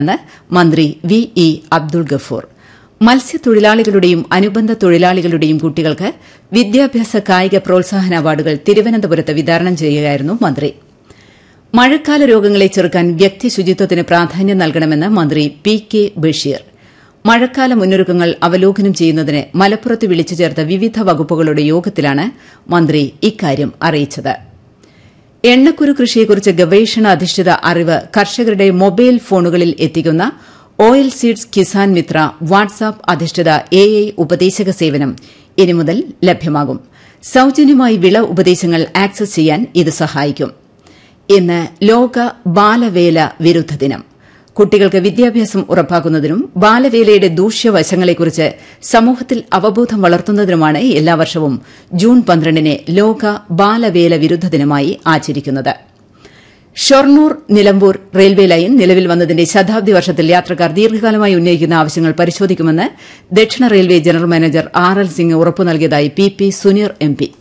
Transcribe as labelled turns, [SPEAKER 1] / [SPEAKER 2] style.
[SPEAKER 1] എന്ന് മന്ത്രി V E Abdul Gafoor മത്സ്യത്തൊഴിലാളികളുടെയും അനുബന്ധ തൊഴിലാളികളുടെയും കുട്ടികൾക്ക് വിദ്യാഭ്യാസ കായിക പ്രോത്സാഹന അവാർഡുകൾ തിരുവനന്തപുരത്ത് വിതരണം ചെയ്യുകയായിരുന്നു മന്ത്രി മഴക്കാല രോഗങ്ങളെ ചെറുക്കാൻ വ്യക്തി ശുചിത്വത്തിന് പ്രാധാന്യം നൽകണമെന്ന് മന്ത്രി പി കെ ബഷീർ മഴക്കാല മുന്നൊരുക്കങ്ങൾ അവലോകനം ചെയ്യുന്നതിന് മലപ്പുറത്ത് വിളിച്ചു ചേർത്ത വിവിധ വകുപ്പുകളുടെ യോഗത്തിലാണ് മന്ത്രി ഇക്കാര്യം അറിയിച്ചത് എണ്ണക്കുരു കൃഷിയെക്കുറിച്ച് ഗവേഷണ അധിഷ്ഠിത അറിവ് കർഷകരുടെ മൊബൈൽ ഫോണുകളിൽ എത്തിക്കുന്ന oil seeds Kisan Mitra WhatsApp അധിഷ്ഠിത എ ഐ ഉപദേശക സേവനം ഇനി മുതൽ ലഭ്യമാകും സൌജന്യമായി വിള ഉപദേശങ്ങൾ ആക്സസ് ചെയ്യാൻ ഇത് സഹായിക്കും ഇന്ന് ലോക ബാലവേല വിരുദ്ധ ദിനം കുട്ടികൾക്ക് വിദ്യാഭ്യാസം ഉറപ്പാക്കുന്നതിനും ബാലവേലയുടെ ദൂഷ്യവശങ്ങളെക്കുറിച്ച് സമൂഹത്തിൽ അവബോധം വളർത്തുന്നതിനുമാണ് എല്ലാ വർഷവും ജൂൺ പന്ത്രണ്ടിന് ലോക ബാലവേല വിരുദ്ധ ദിനമായി ആചരിക്കുന്നത് ഷൊർണൂർ നിലമ്പൂർ റെയിൽവേ ലൈൻ നിലവിൽ വന്നതിന്റെ ശതാബ്ദി വർഷത്തിൽ യാത്രക്കാർ ദീർഘകാലമായി ഉന്നയിക്കുന്ന ആവശ്യങ്ങൾ പരിശോധിക്കുമെന്ന് ദക്ഷിണ railway general manager R L Singh ഉറപ്പു നൽകിയതായി P P Suneer M P